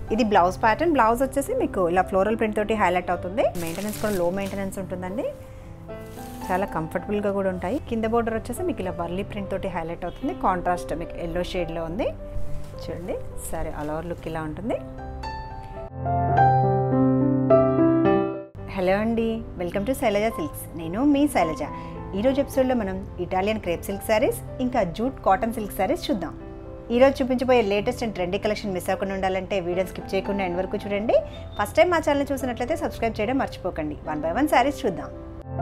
ఇది blouse pattern blouse వచ్చేసి మీకు ఇలా ఫ్లోరల్ ప్రింట్ తోటి హైలైట్ అవుతుంది మెయింటెనెన్స్ కూడా లో మెయింటెనెన్స్ ఉంటుందండి చాలా కంఫర్టబుల్గా కూడా ఉంటాయి కింద బోర్డర్ వచ్చేసి మీకు ఇలా వర్లీ ప్రింట్ తోటి హైలైట్ అవుతుంది కాంట్రాస్ట్ మీకు ఎల్లో షేడ్లో ఉంది చూడండి సరే ఆల్ ఓవర్ లుక్ ఇలా ఉంటుంది హలో అండి వెల్కమ్ టు శైలజ సిల్క్స్ నేను మీ శైలజ ఈరోజు ఎపిసోడ్లో మనం ఇటాలియన్ క్రేప్ సిల్క్ శారీస్ ఇంకా జూట్ కాటన్ సిల్క్ శారీస్ చూద్దాం ఈరోజు చూపించబోయే latest and trendy collection miss అవ్వకుండా ఉండాలంటే వీడియో స్కిప్ చేయకుండా ఎండ్ వరకు చూడండి ఫస్ట్ టైం మా ఛానల్ చూసినట్లయితే సబ్స్క్రైబ్ చేయడం మర్చిపోకండి వన్ బై వన్ శారీస్ చూద్దాం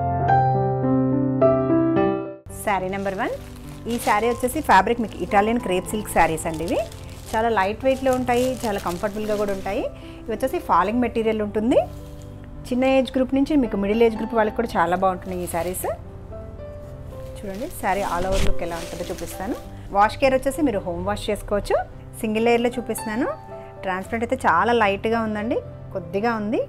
శారీ నెంబర్ వన్ ఈ శారీ వచ్చేసి ఫ్యాబ్రిక్ మీకు ఇటాలియన్ క్రేప్ సిల్క్ శారీస్ అండి ఇవి చాలా లైట్ వెయిట్లో ఉంటాయి చాలా కంఫర్టబుల్గా కూడా ఉంటాయి ఇవి వచ్చేసి ఫాలింగ్ మెటీరియల్ ఉంటుంది చిన్న ఏజ్ గ్రూప్ నుంచి మీకు మిడిల్ ఏజ్ గ్రూప్ వాళ్ళకి కూడా చాలా బాగుంటున్నాయి ఈ శారీస్ చూడండి శారీ ఆల్ ఓవర్ లుక్ ఎలా ఉంటుందో చూపిస్తాను వాష్ కేర్ వచ్చేసి మీరు హోమ్ వాష్ చేసుకోవచ్చు సింగిల్ లేయర్లో చూపిస్తున్నాను ట్రాన్స్పరెంట్ అయితే చాలా లైట్గా ఉందండి కొద్దిగా ఉంది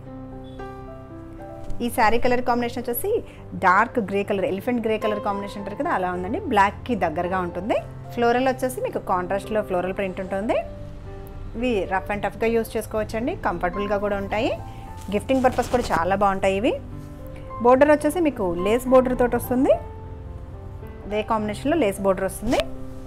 ఈ శారీ కలర్ కాంబినేషన్ వచ్చేసి dark grey colour elephant grey colour combination అంటారు కదా అలా ఉందండి బ్లాక్కి దగ్గరగా ఉంటుంది ఫ్లోరల్ వచ్చేసి మీకు కాంట్రాస్ట్లో ఫ్లోరల్ ప్రింట్ ఉంటుంది ఇవి రఫ్ అండ్ టఫ్గా యూస్ చేసుకోవచ్చండి కంఫర్టబుల్గా కూడా ఉంటాయి గిఫ్టింగ్ పర్పస్ కూడా చాలా బాగుంటాయి ఇవి బోర్డర్ వచ్చేసి మీకు లేస్ బోర్డర్ తోటి వస్తుంది అదే కాంబినేషన్లో లేస్ బోర్డర్ వస్తుంది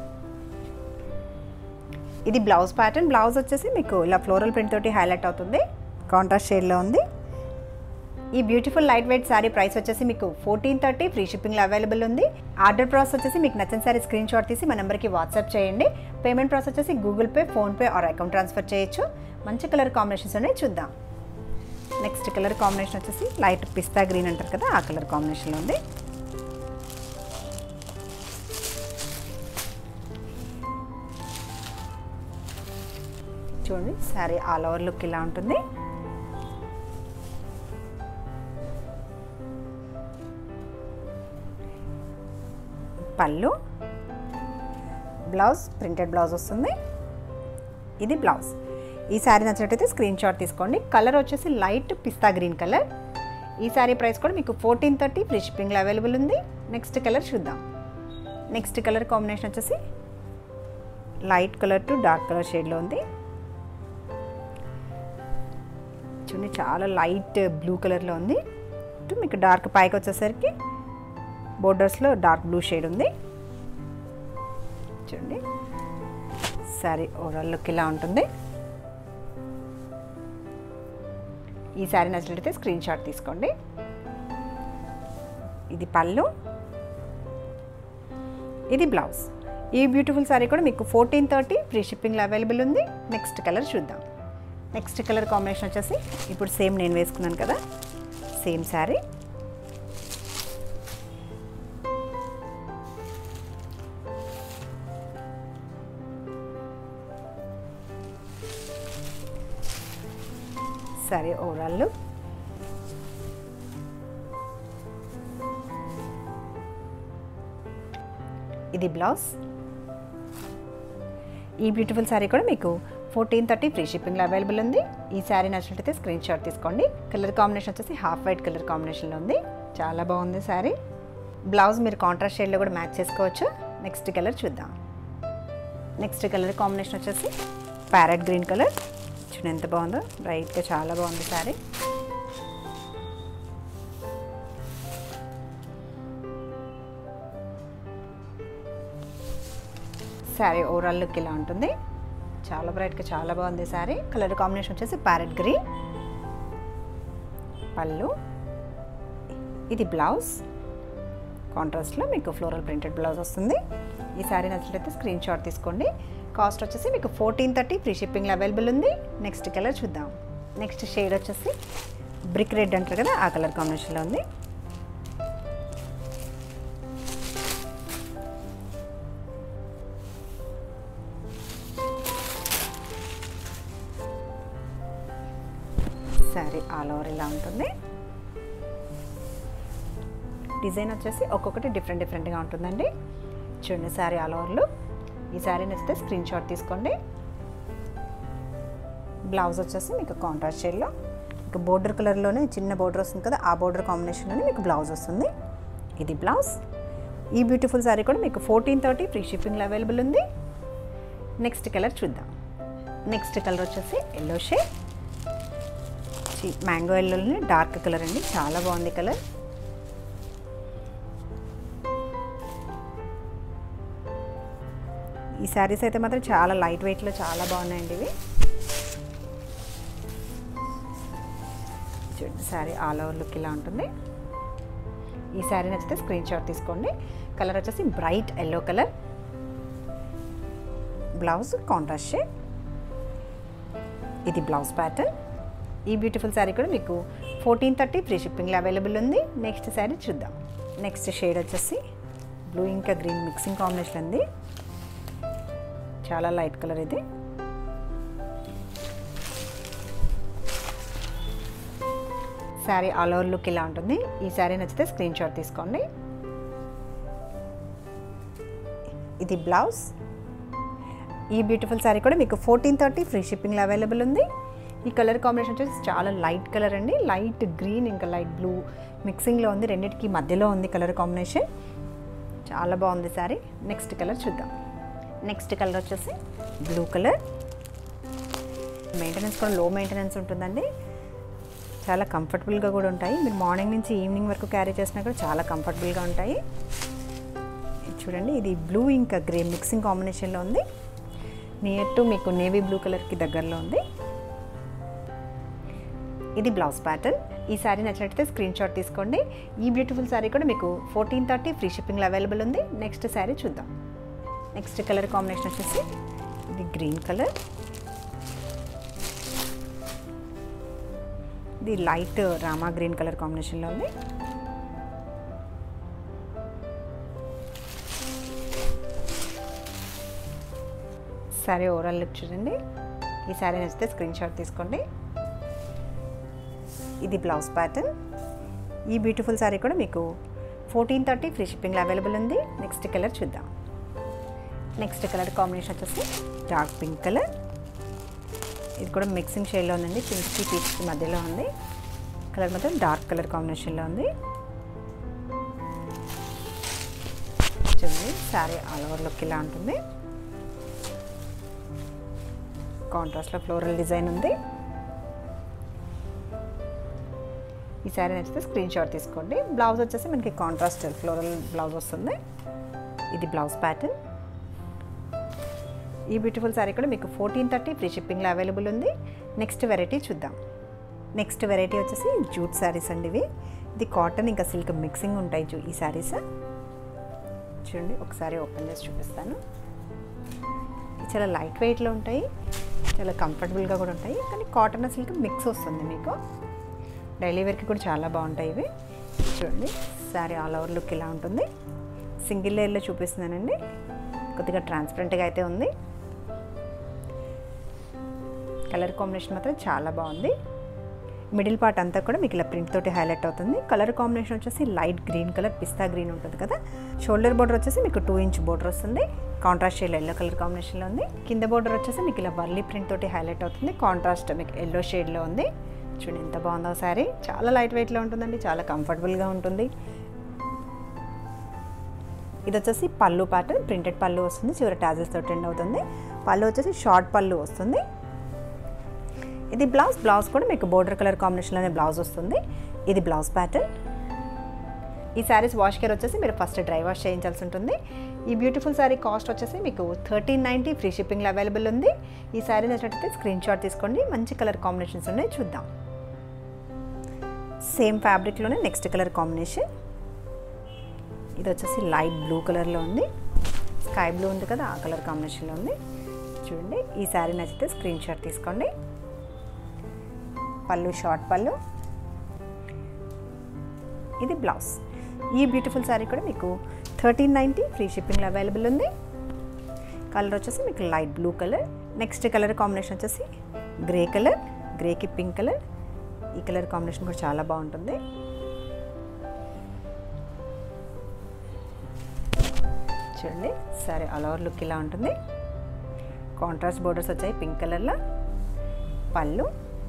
ఇది బ్లౌజ్ ప్యాటర్న్ బ్లౌజ్ వచ్చేసి మీకు ఇలా ఫ్లోరల్ ప్రింట్ తోటి హైలైట్ అవుతుంది కాంట్రాస్ట్ షేడ్లో ఉంది ఈ beautiful light weight sari price వచ్చేసి మీకు ఫోర్టీన్ థర్టీ ఫ్రీ షిప్పింగ్లో అవైలబుల్ ఉంది ఆర్డర్ ప్రాసెస్ వచ్చేసి మీకు నచ్చిన శారీ స్క్రీన్ షాట్ తీసి మా నెంబర్కి వాట్సాప్ చేయండి పేమెంట్ ప్రాసెస్ వచ్చేసి Google Pay PhonePe or account transfer చేయొచ్చు మంచి కలర్ కాంబినేషన్స్ అనేవి చూద్దాం నెక్స్ట్ కలర్ కాంబినేషన్ వచ్చేసి లైట్ పిస్తా గ్రీన్ అంటారు కదా ఆ కలర్ కాంబినేషన్లో ఉంది చూడండి శారీ ఆల్ ఓవర్ లుక్ ఇలా ఉంటుంది పళ్ళు బ్లౌజ్ ప్రింటెడ్ బ్లౌజ్ వస్తుంది ఇది బ్లౌజ్ ఈ శారీ నచ్చినట్టయితే స్క్రీన్ షాట్ తీసుకోండి కలర్ వచ్చేసి లైట్ పిస్తా గ్రీన్ కలర్ ఈ శారీ ప్రైస్ కూడా మీకు ఫోర్టీన్ థర్టీ ఫ్రీ షిప్పింగ్లో అవైలబుల్ ఉంది నెక్స్ట్ కలర్ చూద్దాం నెక్స్ట్ కలర్ కాంబినేషన్ వచ్చేసి light colour to dark colour షేడ్లో ఉంది చూడండి చాలా లైట్ బ్లూ కలర్లో ఉంది ఇటు మీకు డార్క్ పైకి వచ్చేసరికి బోర్డర్స్లో డార్క్ బ్లూ షేడ్ ఉంది చూడండి శారీ ఓవరాల్ లుక్ ఇలా ఉంటుంది ఈ శారీ నచ్చినట్లయితే స్క్రీన్ షాట్ తీసుకోండి ఇది పళ్ళు ఇది బ్లౌజ్ ఈ బ్యూటిఫుల్ శారీ కూడా మీకు ఫోర్టీన్ థర్టీ ఫ్రీ షిప్పింగ్లో అవైలబుల్ ఉంది నెక్స్ట్ కలర్ చూద్దాం నెక్స్ట్ కలర్ కాంబినేషన్ వచ్చేసి ఇప్పుడు సేమ్ నేను వేసుకున్నాను కదా సేమ్ శారీ సరే ఓవరాల్ లుక్ ఇది బ్లౌజ్ ఈ బ్యూటిఫుల్ శారీ కూడా మీకు ఫోర్టీన్ థర్టీ ఫ్రీ షిప్పింగ్లో అవైలబుల్ ఉంది ఈ శారీ నచ్చినట్లయితే స్క్రీన్ షాట్ తీసుకోండి కలర్ కాంబినేషన్ వచ్చేసి హాఫ్ వైట్ కలర్ కాంబినేషన్లో ఉంది చాలా బాగుంది శారీ బ్లౌజ్ మీరు కాంట్రాస్ట్ షేడ్లో కూడా మ్యాచ్ చేసుకోవచ్చు నెక్స్ట్ కలర్ చూద్దాం నెక్స్ట్ కలర్ కాంబినేషన్ వచ్చేసి ప్యారెట్ గ్రీన్ కలర్ చూడండి ఎంత బాగుందో బ్రైట్గా చాలా బాగుంది శారీ శారీ ఓవరాల్ లుక్ ఇలా ఉంటుంది చాలా బ్రైట్గా చాలా బాగుంది శారీ కలర్ కాంబినేషన్ వచ్చేసి ప్యారెట్ గ్రీన్ పళ్ళు ఇది బ్లౌజ్ కాంట్రాస్ట్లో మీకు ఫ్లోరల్ ప్రింటెడ్ బ్లౌజ్ వస్తుంది ఈ శారీ నచ్చినట్లయితే స్క్రీన్ షాట్ తీసుకోండి కాస్ట్ వచ్చేసి మీకు ఫోర్టీన్ థర్టీ ఫ్రీ షిప్పింగ్లో అవైలబుల్ ఉంది నెక్స్ట్ కలర్ చూద్దాం నెక్స్ట్ షేడ్ వచ్చేసి బ్రిక్ రెడ్ అంటారు కదా ఆ కలర్ కాంబినేషన్లో ఉంది శారీ ఆల్ ఓవర్ ఇలా ఉంటుంది డిజైన్ వచ్చేసి ఒక్కొక్కటి డిఫరెంట్ డిఫరెంట్గా ఉంటుందండి చూడండి శారీ ఆల్ ఓవర్లు ఈ శారీ నచ్చితే స్క్రీన్ షాట్ తీసుకోండి బ్లౌజ్ వచ్చేసి మీకు కాంట్రాస్ట్ షేడ్లో మీకు బోర్డర్ కలర్లోనే చిన్న బోర్డర్ వస్తుంది కదా ఆ బోర్డర్ కాంబినేషన్లోనే మీకు బ్లౌజ్ వస్తుంది ఇది బ్లౌజ్ ఈ బ్యూటిఫుల్ శారీ కూడా మీకు ఫోర్టీన్ థర్టీ ఫ్రీ షిప్పింగ్లో అవైలబుల్ ఉంది నెక్స్ట్ కలర్ చూద్దాం నెక్స్ట్ కలర్ వచ్చేసి ఎల్లో షేడ్ మ్యాంగో ఎల్లోని డార్క్ కలర్ అండి చాలా బాగుంది కలర్ ఈ శారీస్ అయితే మాత్రం చాలా లైట్ వెయిట్లో చాలా బాగున్నాయండి ఇవి చూడండి శారీ ఆల్ ఓవర్ లుక్ ఇలా ఉంటుంది ఈ శారీ నచ్చితే స్క్రీన్ షాట్ తీసుకోండి కలర్ వచ్చేసి bright yellow colour blouse contrast shade ఇది బ్లౌజ్ ప్యాటర్న్ ఈ బ్యూటిఫుల్ శారీ కూడా మీకు ఫోర్టీన్ థర్టీ ఫ్రీ షిప్పింగ్లో అవైలబుల్ ఉంది నెక్స్ట్ శారీ చూద్దాం నెక్స్ట్ షేడ్ వచ్చేసి బ్లూ ఇంకా గ్రీన్ మిక్సింగ్ కాంబినేషన్ ఉంది చాలా లైట్ కలర్ ఇది శారీ ఆల్ ఓవర్ లుక్ ఇలా ఉంటుంది ఈ శారీ నచ్చితే స్క్రీన్ షాట్ తీసుకోండి ఇది బ్లౌజ్ ఈ బ్యూటిఫుల్ శారీ కూడా మీకు ఫోర్టీన్ థర్టీ ఫ్రీ షిప్పింగ్లో అవైలబుల్ ఉంది ఈ కలర్ కాంబినేషన్ వచ్చేసి చాలా లైట్ కలర్ అండి లైట్ గ్రీన్ ఇంకా లైట్ బ్లూ మిక్సింగ్లో ఉంది రెండింటికి మధ్యలో ఉంది కలర్ కాంబినేషన్ చాలా బాగుంది శారీ నెక్స్ట్ కలర్ చూద్దాం నెక్స్ట్ కలర్ వచ్చేసి బ్లూ కలర్ మెయింటెనెన్స్ కూడా లో మెయింటెనెన్స్ ఉంటుందండి చాలా కంఫర్టబుల్గా కూడా ఉంటాయి మీరు మార్నింగ్ నుంచి ఈవినింగ్ వరకు క్యారీ చేసినా కూడా చాలా కంఫర్టబుల్గా ఉంటాయి ఇది చూడండి ఇది బ్లూ ఇంకా గ్రే మిక్సింగ్ కాంబినేషన్లో ఉంది నియర్ టు మీకు నేవీ బ్లూ కలర్కి దగ్గరలో ఉంది ఇది బ్లౌజ్ ప్యాటర్న్ ఈ శారీ నచ్చినట్టయితే స్క్రీన్ షాట్ తీసుకోండి ఈ బ్యూటిఫుల్ శారీ కూడా మీకు ఫోర్టీన్ థర్టీ ఫ్రీ షిప్పింగ్లో అవైలబుల్ ఉంది నెక్స్ట్ శారీ చూద్దాం నెక్స్ట్ కలర్ కాంబినేషన్ వచ్చేసి ఇది గ్రీన్ కలర్ ఇది లైట్ రామా గ్రీన్ కలర్ కాంబినేషన్లో ఉంది శారీ ఓవరాల్ లుక్ చూడండి ఈ శారీ నచ్చితే స్క్రీన్ షాట్ తీసుకోండి ఇది బ్లౌజ్ ప్యాటర్న్ ఈ బ్యూటిఫుల్ శారీ కూడా మీకు ఫోర్టీన్ థర్టీ ఫ్రీ షిప్పింగ్లో అవైలబుల్ ఉంది నెక్స్ట్ కలర్ చూద్దాం నెక్స్ట్ కలర్ కాంబినేషన్ వచ్చేసి డార్క్ పింక్ కలర్ ఇది కూడా మిక్సింగ్ షేడ్లో ఉందండి పింక్కి పీచ్కి మధ్యలో ఉంది కలర్ మాత్రం డార్క్ కలర్ కాంబినేషన్లో ఉంది చూడండి శారీ ఆల్ ఓవర్ లుక్ ఇలా ఉంటుంది కాంట్రాస్ట్లో ఫ్లోరల్ డిజైన్ ఉంది ఈ శారీ నచ్చితే స్క్రీన్ షాట్ తీసుకోండి బ్లౌజ్ వచ్చేసి మనకి కాంట్రాస్ట్ ఫ్లోరల్ బ్లౌజ్ వస్తుంది ఇది బ్లౌజ్ ప్యాటర్న్ ఈ బ్యూటిఫుల్ శారీ కూడా మీకు ఫోర్టీన్ థర్టీ ఫ్రీ షిప్పింగ్లో అవైలబుల్ ఉంది నెక్స్ట్ వెరైటీ చూద్దాం నెక్స్ట్ వెరైటీ వచ్చేసి జూట్ శారీస్ అండి ఇవి ఇది కాటన్ ఇంకా సిల్క్ మిక్సింగ్ ఉంటాయి జూ ఈ శారీస్ చూడండి ఒకసారి ఓపెన్ చేసి చూపిస్తాను ఇవి చాలా లైట్ వెయిట్లో ఉంటాయి చాలా కంఫర్టబుల్గా కూడా ఉంటాయి కానీ కాటన్ సిల్క్ మిక్స్ వస్తుంది మీకు డైలీ వేర్కి కూడా చాలా బాగుంటాయి ఇవి చూడండి శారీ ఆల్ ఓవర్ లుక్ ఇలా ఉంటుంది సింగిల్ లేయర్లో చూపిస్తున్నానండి కొద్దిగా ట్రాన్స్పరెంట్గా అయితే ఉంది కలర్ కాంబినేషన్ మాత్రం చాలా బాగుంది మిడిల్ పార్ట్ అంతా కూడా మీకు ఇలా ప్రింట్ తోటి హైలైట్ అవుతుంది కలర్ కాంబినేషన్ వచ్చేసి light green colour pista green ఉంటుంది కదా షోల్డర్ బోర్డర్ వచ్చేసి మీకు టూ ఇంచ్ బోర్డర్ వస్తుంది కాంట్రాస్ట్ షేడ్ ఎల్లో కలర్ కాంబినేషన్లో ఉంది కింద బోర్డర్ వచ్చేసి మీకు ఇలా వర్లీ ప్రింట్ తోటి హైలైట్ అవుతుంది కాంట్రాస్ట్ మీకు ఎల్లో షేడ్లో ఉంది చూడండి ఎంత బాగుందో శారీ చాలా లైట్ వెయిట్లో ఉంటుందండి చాలా కంఫర్టబుల్గా ఉంటుంది ఇది వచ్చేసి పళ్ళు ప్యాటర్న్ ప్రింటెడ్ పళ్ళు వస్తుంది చివరి టాజిల్స్ తోటి ఎండ్ అవుతుంది పళ్ళు వచ్చేసి షార్ట్ పళ్ళు వస్తుంది ఇది బ్లౌజ్ బ్లౌజ్ కూడా మీకు బోర్డర్ కలర్ కాంబినేషన్లోనే బ్లౌజ్ వస్తుంది ఇది బ్లౌజ్ ప్యాటర్న్ ఈ శారీస్ వాష్ కేర్ వచ్చేసి మీరు ఫస్ట్ డ్రై వాష్ చేయించాల్సి ఉంటుంది ఈ బ్యూటిఫుల్ శారీ కాస్ట్ వచ్చేసి మీకు థర్టీన్ నైంటీ ఫ్రీ షిప్పింగ్లో అవైలబుల్ ఉంది ఈ శారీ నచ్చినట్టయితే స్క్రీన్ షాట్ తీసుకోండి మంచి కలర్ కాంబినేషన్స్ ఉన్నాయి చూద్దాం సేమ్ ఫ్యాబ్రిక్లోనే నెక్స్ట్ కలర్ కాంబినేషన్ ఇది వచ్చేసి లైట్ బ్లూ కలర్లో ఉంది స్కై బ్లూ ఉంది కదా ఆ కలర్ కాంబినేషన్లో ఉంది చూడండి ఈ శారీ నచ్చితే స్క్రీన్ షాట్ తీసుకోండి పళ్ళు షార్ట్ పళ్ళు ఇది బ్లౌజ్ ఈ బ్యూటిఫుల్ శారీ కూడా మీకు థర్టీన్ నైంటీ ఫ్రీ షిప్పింగ్లో అవైలబుల్ ఉంది కలర్ వచ్చేసి మీకు light blue colour next colour combination వచ్చేసి గ్రే కలర్ గ్రేకి పింక్ కలర్ ఈ కలర్ కాంబినేషన్ కూడా చాలా బాగుంటుంది చూడండి సరే ఆల్ ఓవర్ లుక్ ఇలా ఉంటుంది కాంట్రాస్ట్ బోర్డర్స్ వచ్చాయి పింక్ కలర్లో పళ్ళు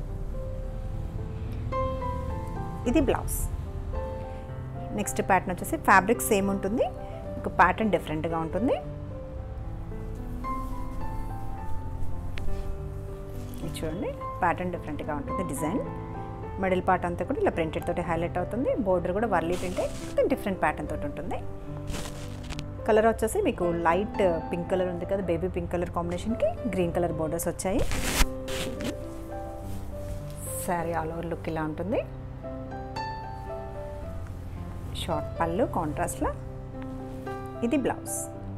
ఇది బ్లౌజ్ నెక్స్ట్ ప్యాటర్న్ వచ్చేసి ఫ్యాబ్రిక్ సేమ్ ఉంటుంది ఒక ప్యాటర్న్ డిఫరెంట్గా ఉంటుంది ఇది చూడండి ప్యాటర్న్ డిఫరెంట్గా ఉంటుంది డిజైన్ మిడిల్ పార్ట్ అంతా కూడా ఇలా ప్రింటెడ్ తోటి హైలైట్ అవుతుంది బోర్డర్ కూడా వర్లీ ప్రింటే డిఫరెంట్ ప్యాటర్న్ తోటి ఉంటుంది కలర్ వచ్చేసి మీకు లైట్ పింక్ కలర్ ఉంది కదా బేబీ పింక్ కలర్ కాంబినేషన్కి గ్రీన్ కలర్ బోర్డర్స్ వచ్చాయి శారీ ఆల్ ఓవర్ లుక్ ఇలా ఉంటుంది షార్ట్ పళ్ళు కాంట్రాస్ట్లో ఇది బ్లౌజ్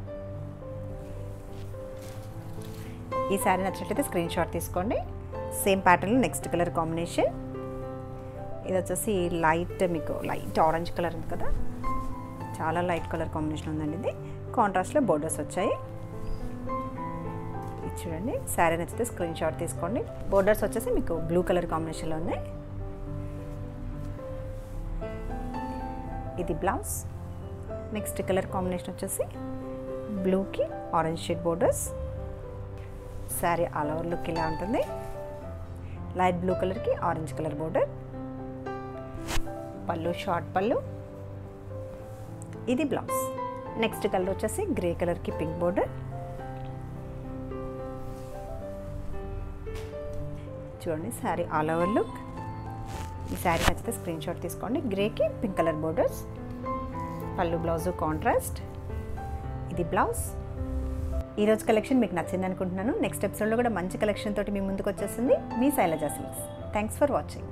ఈ శారీ నచ్చినట్లయితే స్క్రీన్ షాట్ తీసుకోండి సేమ్ ప్యాటర్న్లో నెక్స్ట్ కలర్ కాంబినేషన్ ఇది వచ్చేసి లైట్ మీకు లైట్ ఆరెంజ్ కలర్ ఉంది కదా చాలా లైట్ కలర్ కాంబినేషన్ ఉందండి ఇది కాంట్రాస్ట్లో బోర్డర్స్ వచ్చాయి ఇది చూడండి శారీ నచ్చితే స్క్రీన్ షాట్ తీసుకోండి బోర్డర్స్ వచ్చేసి మీకు బ్లూ కలర్ కాంబినేషన్లో ఉన్నాయి ఇది బ్లౌజ్ నెక్స్ట్ కలర్ కాంబినేషన్ వచ్చేసి బ్లూకి orange shade borders sari all over look ఇలా ఉంటుంది లైట్ బ్లూ కలర్కి ఆరెంజ్ కలర్ బోర్డర్ పళ్ళు షార్ట్ పళ్ళు ఇది బ్లౌజ్ నెక్స్ట్ కలర్ వచ్చేసి గ్రే కలర్కి పింక్ బోర్డర్ చూడండి శారీ ఆల్ ఓవర్ లుక్ ఈ శారీ నచ్చితే స్క్రీన్ షాట్ తీసుకోండి గ్రేకి పింక్ కలర్ బోర్డర్స్ పళ్ళు బ్లౌజు కాంట్రాస్ట్ ఇది బ్లౌజ్ ఈరోజు కలెక్షన్ మీకు నచ్చింది అనుకుంటున్నాను నెక్స్ట్ ఎపిసోడ్లో కూడా మంచి కలెక్షన్ తోటి మీ ముందుకు వచ్చేసింది మీ Shailaja silks thanks for watching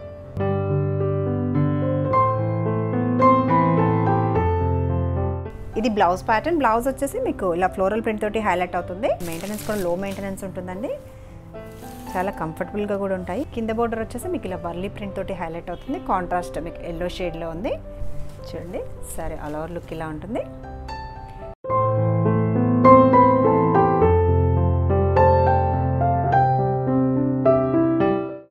ఇది బ్లౌజ్ ప్యాటర్న్ బ్లౌజ్ వచ్చేసి మీకు ఇలా ఫ్లోరల్ ప్రింట్ తోటి హైలైట్ అవుతుంది మెయింటెనెన్స్ కూడా లో మెయింటెనెన్స్ ఉంటుందండి చాలా కంఫర్టబుల్గా కూడా ఉంటాయి కింద బోర్డర్ వచ్చేసి మీకు ఇలా వర్లీ ప్రింట్ తోటి హైలైట్ అవుతుంది కాంట్రాస్ట్ మీకు ఎల్లో షేడ్లో ఉంది చూడండి సరే ఆల్ ఓవర్ లుక్ ఇలా ఉంటుంది